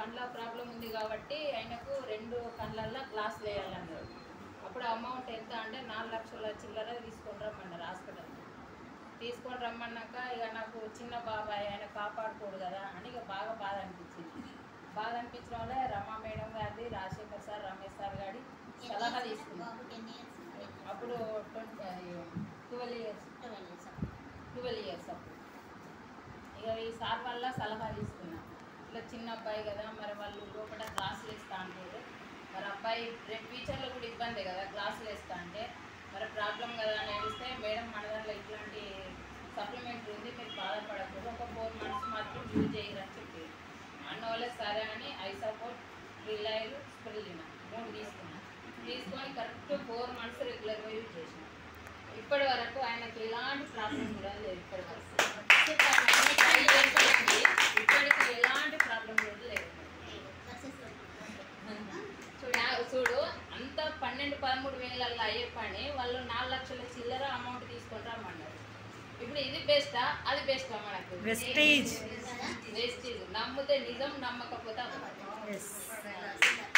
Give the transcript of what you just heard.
కండ్ల ప్రాబ్లం ఉంది కాబట్టి ఆయనకు రెండు కండ్లల్లో గ్లాస్ వేయాలన్నారు అప్పుడు అమౌంట్ ఎంత అంటే నాలుగు లక్షల చిల్లర తీసుకొని రమ్మన్నారు హాస్పిటల్ తీసుకొని రమ్మన్నాక ఇక నాకు చిన్న బాబాయ్ ఆయన కాపాడుకోడు కదా అని ఇక బాగా బాధ అనిపించింది బాధ అనిపించడం వల్ల రమా మేడం గారిది రాజశేఖర్ సార్ రమేష్ సార్ గారి సలహా తీసుకున్నాం బాబు టెన్ ఇయర్స్ అప్పుడు twenty twelve years twelve years అప్పుడు ఇక ఈ సార్ వల్ల సలహా తీసుకున్నా ఇట్లా చిన్న అబ్బాయి కదా మరి వాళ్ళు లోపల క్లాసులు వేస్తా అంటారు మరి అబ్బాయి రేపు ఫ్యూచర్లో కూడా ఇబ్బంది కదా క్లాసులు వేస్తా అంటే మరి ప్రాబ్లం కదా అని ఏడిస్తే మేడం మన దాంట్లో ఇట్లాంటి సప్లిమెంట్ ఉంది మీరు బాధపడకూడదు ఒక ఫోర్ మంత్స్ మాత్రం యూజ్ చేయరని చెప్పి అన్నవాళ్ళే సరే అని ఐ సపోర్ట్ రిలైల్ స్ప్రిలినా మూడు తీసుకున్నాను తీసుకొని కరెక్ట్ ఫోర్ మంత్స్ రెగ్యులర్గా యూజ్ చేసిన ఇప్పటి వరకు ఆయనకి ఎలాంటి ప్రాబ్లం కూడా లేదు ఇప్పటి వరకు ఫైవ్ ఇయర్స్ అయింది ఇప్పటికి ఎలాంటి ప్రాబ్లం కూడా లేదు నా- చూడు అంత పన్నెండు పదమూడు వేలల్లో అయ్యే పని వాళ్ళు నాలుగు లక్షల చిల్లర అమౌంట్ తీసుకొని రమ్మన్నారు ఇప్పుడు ఇది బెస్టా అది బెస్టా మనకు వెస్టేజ్ వేస్టేజ్ నమ్మితే నిజం నమ్మకపోతే అబద్ధం. Yes success